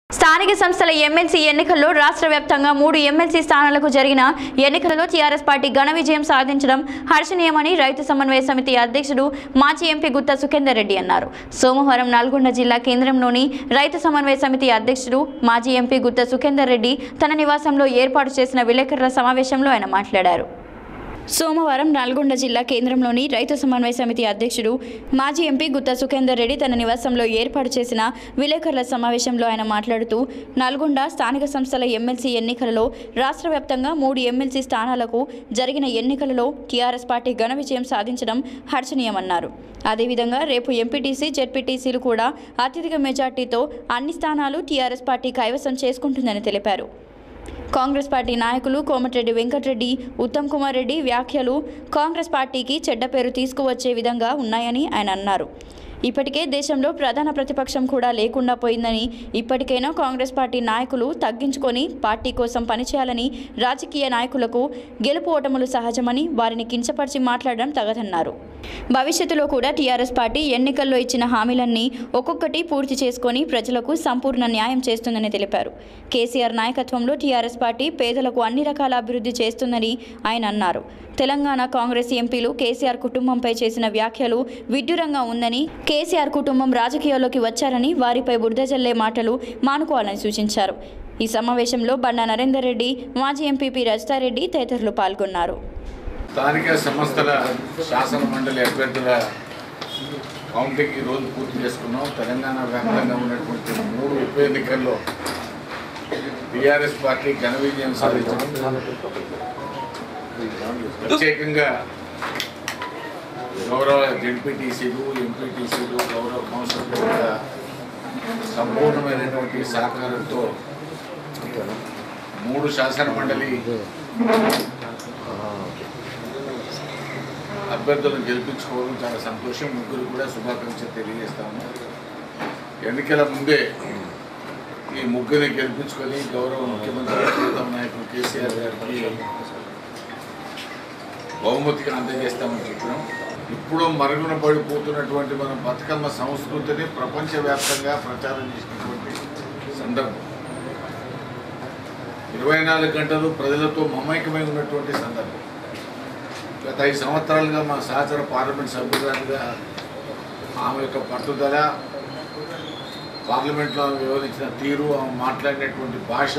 స్థానిక సంస్థల ఎమ్మెల్సీ ఎన్నికల్లో రాష్ట్ర వ్యాప్తంగా మూడు ఎమ్మెల్సీ స్థానాలకు జరిగిన ఎన్నికలలో టీఆర్ఎస్ పార్టీ ఘన విజయం సాధించడం హర్షణీయమని రైతు సమన్వయ సమితి అధ్యక్షుడు మాజీ ఎంపీ గుత్తా సుఖేందర్ రెడ్డి అన్నారు సోమవారం నల్గొండ జిల్లా కేంద్రంలోని రైతు సమన్వయ సమితి అధ్యక్షుడు మాజీ ఎంపీ గుత్తా సుఖేందర్ రెడ్డి తన నివాసంలో ఏర్పాటు చేసిన విలేకరుల సమావేశంలో ఆయన మాట్లాడారు సోమవారం నల్గొండ జిల్లా కేంద్రంలోని రైతు సమన్వయ సమితి అధ్యక్షుడు మాజీ ఎంపీ గుత్తా సుఖేందర్ రెడ్డి తన నివాసంలో ఏర్పాటు చేసిన విలేకరుల సమావేశంలో ఆయన మాట్లాడుతూ నల్గొండ స్థానిక సంస్థల ఎమ్మెల్సీ ఎన్నికలలో రాష్ట్ర వ్యాప్తంగా మూడు ఎమ్మెల్సీ స్థానాలకు జరిగిన ఎన్నికలలో టీఆర్ఎస్ పార్టీ ఘన విజయం సాధించడం హర్షణీయమన్నారు అదేవిధంగా రేపు ఎంపీటీసీ జెడ్పీటీసీలు కూడా అత్యధిక మెజార్టీతో అన్ని స్థానాలు టీఆర్ఎస్ పార్టీ కైవసం చేసుకుంటుందని తెలిపారు కాంగ్రెస్ పార్టీ నాయకులు కోమటిరెడ్డి వెంకటరెడ్డి ఉత్తమ్ కుమార్ రెడ్డి వ్యాఖ్యలు కాంగ్రెస్ పార్టీకి చెడ్డ పేరు తీసుకువచ్చే విధంగా ఉన్నాయని ఆయన అన్నారు ఇప్పటికే దేశంలో ప్రధాన ప్రతిపక్షం కూడా లేకుండా పోయిందని ఇప్పటికైనా కాంగ్రెస్ పార్టీ నాయకులు తగ్గించుకొని పార్టీ కోసం పనిచేయాలని రాజకీయ నాయకులకు గెలుపు ఓటములు సహజమని వారిని కించపరిచి మాట్లాడడం తగదన్నారు భవిష్యత్తులో కూడా టీఆర్ఎస్ పార్టీ ఎన్నికల్లో ఇచ్చిన హామీలన్నీ ఒక్కొక్కటి పూర్తి చేసుకొని ప్రజలకు సంపూర్ణ న్యాయం చేస్తుందని తెలిపారు కేసీఆర్ నాయకత్వంలో టీఆర్ఎస్ పార్టీ పేదలకు అన్ని రకాల అభివృద్ధి చేస్తుందని ఆయన అన్నారు తెలంగాణ కాంగ్రెస్ ఎంపీలు కేసీఆర్ కుటుంబంపై చేసిన వ్యాఖ్యలు విడ్డూరంగా ఉందని కేసీఆర్ కుటుంబం రాజకీయాల్లోకి వచ్చారని వారిపై బురద జల్లే మాటలు మానుకోవాలని సూచించారు ఈ సమావేశంలో బండా నరేందర్ రెడ్డి మాజీ ఎంపీపీ రజితారెడ్డి తదితరులు పాల్గొన్నారు స్థానిక సంస్థల శాసన మండలి అభ్యర్థుల కౌంటింగ్ ఈ రోజు పూర్తి చేసుకున్నాం తెలంగాణ వ్యాప్తంగా ఉన్నటువంటి మూడు ఉప ఎన్నికల్లో టీఆర్ఎస్ పార్టీ ఘన విజయం సాధించడం ప్రత్యేకంగా గౌరవ జెడ్పీటీసీలు ఎంపీటీసీలు గౌరవ కౌన్సిలర్లు కూడా సంపూర్ణమైనటువంటి సహకారంతో మూడు శాసన మండలి అభ్యర్థులను గెలిపించుకోవడం చాలా సంతోషం ముగ్గురు కూడా శుభాకాంక్షలు తెలియజేస్తాము ఎన్నికల ముందే ఈ ముగ్గురిని గెలిపించుకొని గౌరవ ముఖ్యమంత్రి ప్రీతం నాయకులు కేసీఆర్ గారికి బహుమతిగా అందజేస్తామని చెప్పినాం ఇప్పుడు మరుగున పడిపోతున్నటువంటి మన బతుకమ్మ సంస్కృతిని ప్రపంచవ్యాప్తంగా ప్రచారం చేసినటువంటి సందర్భం ఇరవై నాలుగు గంటలు ప్రజలతో మమైకమై ఉన్నటువంటి సందర్భం గత ఐదు సంవత్సరాలుగా మా సహచర పార్లమెంట్ సభ్యురాలుగా ఆమె యొక్క పట్టుదల పార్లమెంట్లో ఆమె వివరించిన తీరు ఆమె మాట్లాడినటువంటి భాష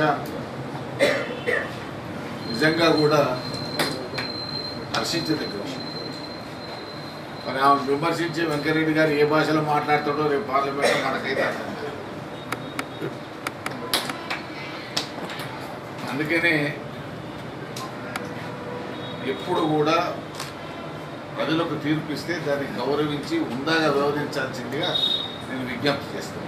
నిజంగా కూడా హర్షించదగ్గ విషయం మరి ఆమె విమర్శించే వెంకరెడ్డి గారు ఏ భాషలో మాట్లాడతాడో రేపు పార్లమెంట్లో మనకైతే అర్థం కాదు. అందుకనే ఎప్పుడు కూడా ప్రజలకు తీర్పిస్తే దాన్ని గౌరవించి ఉందాగా వ్యవహరించాల్సిందిగా నేను విజ్ఞప్తి చేస్తాను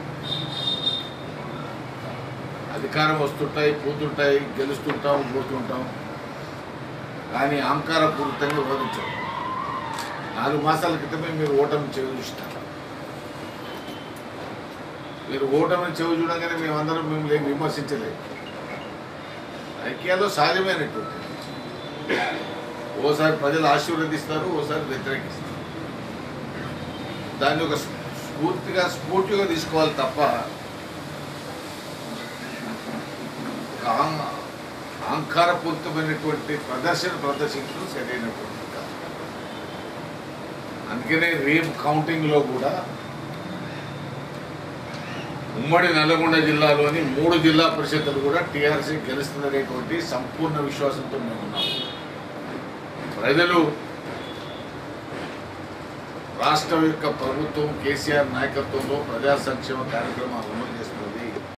అధికారం వస్తుంటాయి పోతుంటాయి గెలుస్తుంటాం పోతుంటాం కానీ అహంకారపూరితంగా వ్యవహరించాం నాలుగు మాసాల క్రితమే మీరు ఓటమి చెవి చూసినారు మీరు ఓటమిని చెవి చూడగానే మేమందరం మిమ్మల్ని ఏం విమర్శించలేదు ఐక్యాలో సహజమైనటువంటి ఓసారి ప్రజలు ఆశీర్వదిస్తారు ఓసారి వ్యతిరేకిస్తారు దాన్ని ఒక స్ఫూర్తిగా స్ఫూర్తిగా తీసుకోవాలి తప్ప ఒక అహం- అహంకారపూరితమైనటువంటి ప్రదర్శన ప్రదర్శించడం సరైనటువంటి కాదు అందుకనే రేపు కౌంటింగ్లో కూడా ఉమ్మడి నల్లగొండ జిల్లాలోని మూడు జిల్లా పరిషత్తులు కూడా టీఆర్సీ గెలుస్తుందనేటువంటి సంపూర్ణ విశ్వాసంతో మేము ఉన్నాము ప్రజలు రాష్ట్రం యొక్క ప్రభుత్వం కేసీఆర్ నాయకత్వంలో ప్రజా సంక్షేమ కార్యక్రమాలు అమలు చేస్తున్నారు